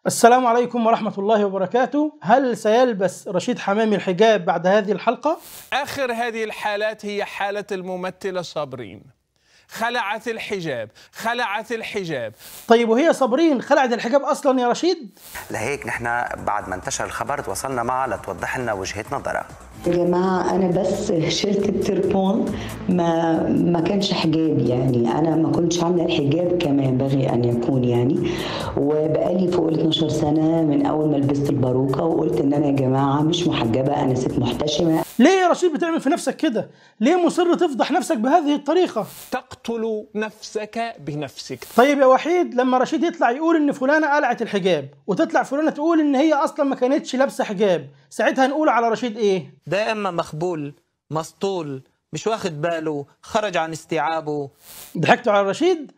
السلام عليكم ورحمة الله وبركاته هل سيلبس رشيد حمامي الحجاب بعد هذه الحلقة؟ آخر هذه الحالات هي حالة الممثلة صابرين خلعت الحجاب خلعت الحجاب طيب وهي صابرين خلعت الحجاب أصلا يا رشيد؟ لهيك نحن بعد ما انتشر الخبر تواصلنا معها لتوضح لنا وجهة نظرها يا جماعة أنا بس شلت التربون ما ما كانش حجاب يعني أنا ما كنتش عاملة الحجاب كما ينبغي أن يكون يعني وبقالي فوق ال 12 سنة من أول ما لبست الباروكة وقلت إن أنا يا جماعة مش محجبة أنا ست محتشمة ليه يا رشيد بتعمل في نفسك كده؟ ليه مصر تفضح نفسك بهذه الطريقة؟ تقتل نفسك بنفسك طيب يا وحيد لما رشيد يطلع يقول ان فلانة قلعت الحجاب وتطلع فلانة تقول ان هي اصلا ما كانتش لابسة حجاب ساعتها نقول على رشيد ايه؟ ده اما مخبول مسطول مش واخد باله خرج عن استيعابه ضحكتوا على رشيد؟